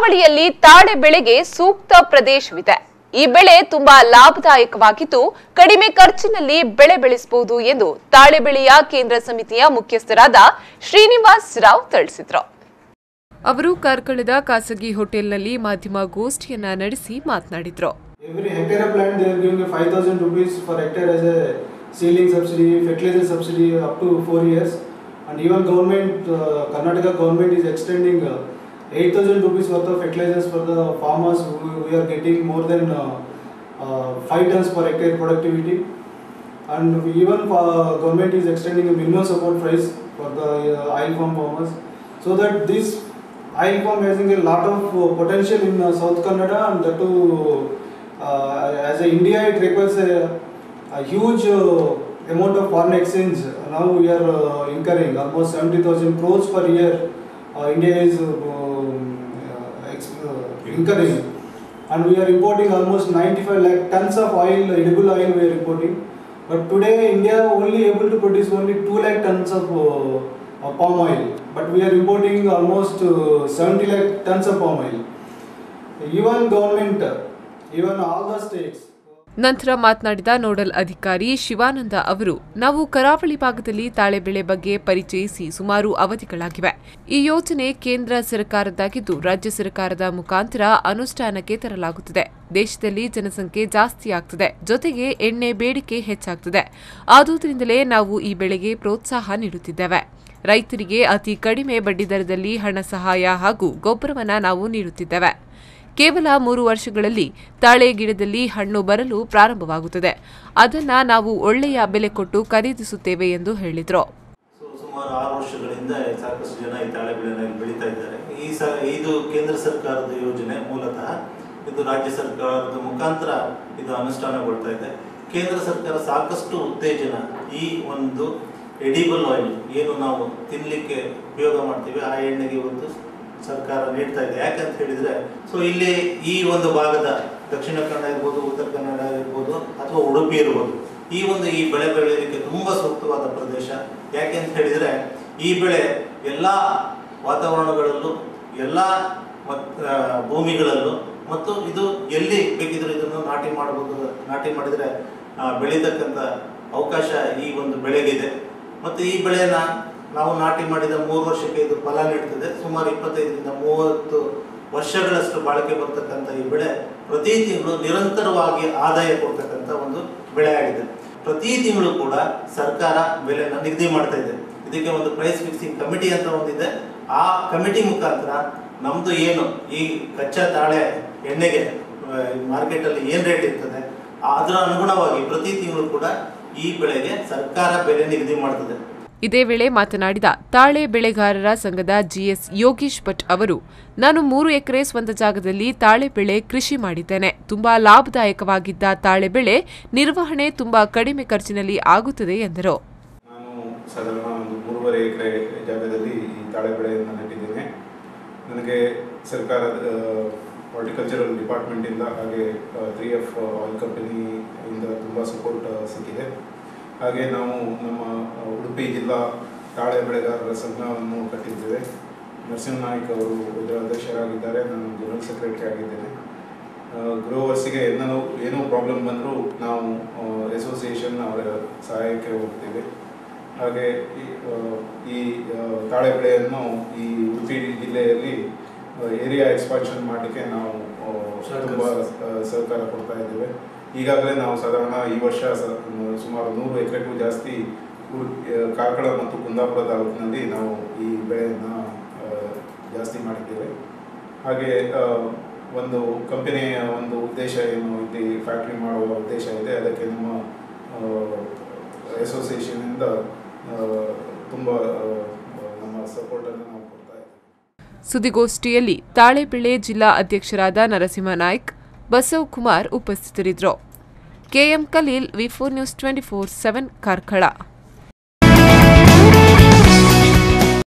ಕರಾವಳಿಯಲ್ಲಿ ತಾಳೆ ಬೆಳೆಗೆ ಸೂಕ್ತ ಪ್ರದೇಶವಿದೆ ಈ ಬೆಳೆ ತುಂಬಾ ಲಾಭದಾಯಕವಾಗಿದ್ದು ಕಡಿಮೆ ಖರ್ಚಿನಲ್ಲಿ ಬೆಳೆ ಬೆಳೆಸಬಹುದು ಎಂದು ತಾಳೆ ಬೆಳೆಯ ಕೇಂದ್ರ ಸಮಿತಿಯ ಮುಖ್ಯಸ್ಥರಾದ ಶ್ರೀನಿವಾಸ್ ರಾವ್ ತಿಳಿಸಿದರು ಅವರು ಕಾರ್ಕಳದ ಖಾಸಗಿ ಹೋಟೆಲ್ನಲ್ಲಿ ಮಾಧ್ಯಮ ಗೋಷ್ಠಿಯನ್ನ ನಡೆಸಿ ಮಾತನಾಡಿದ್ರು Every hectare of land they are giving a 5000 rupees for hectare as a seedling subsidy, fertilizer subsidy up to 4 years. And even government, uh, Karnataka government is extending uh, 8000 rupees worth of fertilizers for the farmers who we are getting more than uh, uh, 5 tons per hectare productivity. And we- even uh, government is extending a minimum support price for the uh, oil palm farmers. So that this oil palm having a lot of uh, potential in uh, South Kannada and that too uh, as a India it requires a, a huge uh, amount of foreign exchange. Now we are uh, incurring almost 70,000 crores per year. Uh, India is uh, um, uh, ex- uh, incurring and we are importing almost 95 lakh tons of oil, edible oil we are importing. But today India only able to produce only 2 lakh tons of uh, uh, palm oil. But we are importing almost uh, 70 lakh tons of palm oil. Even government, uh, even all the states. ನಂತರ ಮಾತನಾಡಿದ nodal ಅಧಿಕಾರಿ ಶಿವಾನಂದ ಅವರು ನಾವು ಕರಾವಳಿ ಭಾಗದಲ್ಲಿ ತಾಳೆ ಬೆಳೆ ಬಗ್ಗೆ ಪರಿಚಯಿಸಿ ಸುಮಾರು ಅವಧಿಗಳಾಗಿವೆ ಈ ಯೋಜನೆ ಕೇಂದ್ರ ಸರ್ಕಾರದ್ದಾಗಿದ್ದು ರಾಜ್ಯ ಸರ್ಕಾರದ ಮುಖಾಂತರ ಅನುಷ್ಠಾನಕ್ಕೆ ತರಲಾಗುತ್ತದೆ ದೇಶದಲ್ಲಿ ಜನಸಂಖ್ಯೆ ಜಾಸ್ತಿ ಆಗ್ತದೆ ಜೊತೆಗೆ ಎಣ್ಣೆ ಬೇಡಿಕೆ ಹೆಚ್ಚಾಗ್ತದೆ ಆದುದರಿಂದಲೇ ನಾವು ಈ ಬೆಳೆಗೆ ಪ್ರೋತ್ಸಾಹ ನೀಡುತ್ತಿದ್ದೇವೆ ರೈತರಿಗೆ ಅತಿ ಕಡಿಮೆ ಬಡ್ಡಿದರದಲ್ಲಿ ಹಣ ಸಹಾಯ ಹಾಗೂ ಗೊಬ್ಬರವನ್ನ ನಾವು ನೀಡುತ್ತಿದ್ದೇವೆ ಕೇವಲ ಮೂರು ವರ್ಷಗಳಲ್ಲಿ ತಾಳೆ ಗಿಡದಲ್ಲಿ ಹಣ್ಣು ಬರಲು ಪ್ರಾರಂಭವಾಗುತ್ತದೆ ಅದನ್ನ ನಾವು ಒಳ್ಳೆಯ ಬೆಲೆ ಕೊಟ್ಟು ಖರೀದಿಸುತ್ತೇವೆ ಎಂದು ಹೇಳಿದರು ಸೊ ಸುಮಾರು ಆರು ವರ್ಷಗಳಿಂದ ಸಾಕಷ್ಟು ಜನ ಈ ತಾಳೆ ಬೆಳೆನ ಇಲ್ಲಿ ಬೆಳೀತಾ ಇದ್ದಾರೆ ಈ ಸ ಇದು ಕೇಂದ್ರ ಸರ್ಕಾರದ ಯೋಜನೆ ಮೂಲತಃ ಇದು ರಾಜ್ಯ ಸರ್ಕಾರದ ಮುಖಾಂತರ ಇದು ಅನುಷ್ಠಾನಗೊಳ್ತಾ ಇದೆ ಕೇಂದ್ರ ಸರ್ಕಾರ ಸಾಕಷ್ಟು ಉತ್ತೇಜನ ಈ ಒಂದು ಎಡಿಬಲ್ ಆಯಿಲ್ ಏನು ನಾವು ತಿನ್ನಲಿಕ್ಕೆ ಉಪಯೋಗ ಮಾಡ್ತೀವಿ ಆ ಎಣ್ಣೆಗೆ ಇವತ್ತು ಸರ್ಕಾರ ನೀಡ್ತಾ ಇದೆ ಯಾಕಂತ ಹೇಳಿದ್ರೆ ಸೊ ಇಲ್ಲಿ ಈ ಒಂದು ಭಾಗದ ದಕ್ಷಿಣ ಕನ್ನಡ ಇರ್ಬೋದು ಉತ್ತರ ಕನ್ನಡ ಇರ್ಬೋದು ಅಥವಾ ಉಡುಪಿ ಇರ್ಬೋದು ಈ ಒಂದು ಈ ಬೆಳೆ ಬೆಳೆಯಲಿಕ್ಕೆ ತುಂಬಾ ಸೂಕ್ತವಾದ ಪ್ರದೇಶ ಯಾಕೆ ಅಂತ ಹೇಳಿದ್ರೆ ಈ ಬೆಳೆ ಎಲ್ಲ ವಾತಾವರಣಗಳಲ್ಲೂ ಎಲ್ಲ ಮತ್ ಆ, ಭೂಮಿಗಳಲ್ಲೂ ಮತ್ತು ಇದು ಎಲ್ಲಿ ಬೇಕಿದ್ರೂ ಇದನ್ನು ನಾಟಿ ಮಾಡಬಹುದು ನಾಟಿ ಮಾಡಿದರೆ ಆ, ಬೆಳೀತಕ್ಕಂಥ ಅವಕಾಶ ಈ ಒಂದು ಬೆಳೆಗಿದೆ ಮತ್ತು ಈ ಬೆಳೆನ ನಾವು ನಾಟಿ ಮಾಡಿದ ಮೂರು ವರ್ಷಕ್ಕೆ ಇದು ಫಲ ನೀಡ್ತದೆ ಸುಮಾರು ಇಪ್ಪತ್ತೈದರಿಂದ ಮೂವತ್ತು ವರ್ಷಗಳಷ್ಟು ಬಾಳಿಕೆ ಬರ್ತಕ್ಕಂಥ ಈ ಬೆಳೆ ಪ್ರತಿ ತಿಂಗಳು ನಿರಂತರವಾಗಿ ಆದಾಯ ಕೊಡ್ತಕ್ಕಂಥ ಒಂದು ಬೆಳೆ ಆಗಿದೆ ಪ್ರತಿ ತಿಂಗಳು ಕೂಡ ಸರ್ಕಾರ ಬೆಲೆನ ನಿಗದಿ ಮಾಡ್ತಾ ಇದೆ ಇದಕ್ಕೆ ಒಂದು ಪ್ರೈಸ್ ಫಿಕ್ಸಿಂಗ್ ಕಮಿಟಿ ಅಂತ ಒಂದಿದೆ ಆ ಕಮಿಟಿ ಮುಖಾಂತರ ನಮ್ದು ಏನು ಈ ಕಚ್ಚಾ ತಾಳೆ ಎಣ್ಣೆಗೆ ಮಾರ್ಕೆಟಲ್ಲಿ ಏನು ರೇಟ್ ಇರ್ತದೆ ಆ- ಅದರ ಅನುಗುಣವಾಗಿ ಪ್ರತಿ ತಿಂಗಳು ಕೂಡ ಈ ಬೆಳೆಗೆ ಸರ್ಕಾರ ಬೆಲೆ ನಿಗದಿ ಮಾಡ್ತದೆ ಇದೇ ವೇಳೆ ಮಾತನಾಡಿದ ತಾಳೆ ಬೆಳೆಗಾರರ ಸಂಘದ ಜಿಎಸ್ ಯೋಗೀಶ್ ಭಟ್ ಅವರು ನಾನು ಮೂರು ಎಕರೆ ಸ್ವಂತ ಜಾಗದಲ್ಲಿ ತಾಳೆ ಬೆಳೆ ಕೃಷಿ ಮಾಡಿದ್ದೇನೆ ತುಂಬಾ ಲಾಭದಾಯಕವಾಗಿದ್ದ ತಾಳೆ ಬೆಳೆ ನಿರ್ವಹಣೆ ತುಂಬಾ ಕಡಿಮೆ ಖರ್ಚಿನಲ್ಲಿ ಆಗುತ್ತದೆ ಎಂದರು ನಾನು ಸಾಧಾರಣ ಒಂದು ಮೂರುವರೆ ಎಕರೆ ಜಾಗದಲ್ಲಿ ಈ ತಾಳೆ ಬೆಳೆಯನ್ನು ನೆಟ್ಟಿದ್ದೇನೆ ನನಗೆ ಸರ್ಕಾರದ ಹಾರ್ಟಿಕಲ್ಚರಲ್ ಡಿಪಾರ್ಟ್ಮೆಂಟಿಂದ ಹಾಗೆ ತ್ರೀ ಎಫ್ ಆಯಿಲ್ ಕಂಪನಿಯಿಂದ ತುಂಬ ಸಪೋರ್ಟ್ ಸಿಕ್ಕಿದೆ ಹಾಗೆ ನಾವು ನಮ್ಮ ಆ, ಉಡುಪಿ ಜಿಲ್ಲಾ ತಾಳೆ ಬೆಳೆಗಾರರ ಸಂಘವನ್ನು ಕಟ್ಟಿದ್ದೇವೆ ನರಸಿಂಹ ನಾಯ್ಕ್ ಅವರು ಇದರ ಅಧ್ಯಕ್ಷರಾಗಿದ್ದಾರೆ ನಾನು ಜನರಲ್ ಸೆಕ್ರೆಟರಿ ಆಗಿದ್ದೇನೆ ಗ್ರೋವರ್ಸಿಗೆ ಏನೋ ಏನೋ ಪ್ರಾಬ್ಲಮ್ ಬಂದರೂ ನಾವು ಅಸೋಸಿಯೇಷನ್ ಅವರ ಸಹಾಯಕ್ಕೆ ಹೋಗ್ತೇವೆ ಹಾಗೆ ಈ, ಆ, ಈ ಆ, ತಾಳೆ ಬೆಳೆಯನ್ನು ಈ ಉಡುಪಿ ಜಿಲ್ಲೆಯಲ್ಲಿ ಏರಿಯಾ ಎಕ್ಸ್ಪಾನ್ಷನ್ ಮಾಡಲಿಕ್ಕೆ ನಾವು ಆ, ತುಂಬ ಆ, ಸಹಕಾರ ಕೊಡ್ತಾ ಇದ್ದೇವೆ ಈಗಾಗಲೇ ನಾವು ಸಾಧಾರಣ ಈ ವರ್ಷ ಸ- ಸುಮಾರು ನೂರು ಎಕರೆಗೂ ಜಾಸ್ತಿ ಉಡು- ಆ, ಕಾರ್ಕಳ ಮತ್ತು ಕುಂದಾಪುರ ತಾಲೂಕಿನಲ್ಲಿ ನಾವು ಈ ಬೆಳೆಯನ್ನು ಆ, ಜಾಸ್ತಿ ಮಾಡಿದ್ದೇವೆ ಹಾಗೆ ಆ, ಒಂದು ಕಂಪನಿಯ ಒಂದು ಉದ್ದೇಶ ಏನು ಇಲ್ಲಿ ಫ್ಯಾಕ್ಟ್ರಿ ಮಾಡುವ ಉದ್ದೇಶ ಇದೆ ಅದಕ್ಕೆ ನಮ್ಮ ಅಸೋಸಿಯೇಷನಿಂದ ತುಂಬ ನಮ್ಮ ಸಪೋರ್ಟನ್ನು ನಾವು ಕೊಡ್ತಾ ಇದ್ದೇವೆ ಸುದ್ದಿಗೋಷ್ಠಿಯಲ್ಲಿ ತಾಳೆ ಬೆಳೆ ಜಿಲ್ಲಾ ಅಧ್ಯಕ್ಷರಾದ ನರಸಿಂಹ ನಾಯ್ಕ್ ಬಸವ್ ಕುಮಾರ್ ಉಪಸ್ಥಿತರಿದ್ದರು K M Khaleel V four news twenty four seven Karkala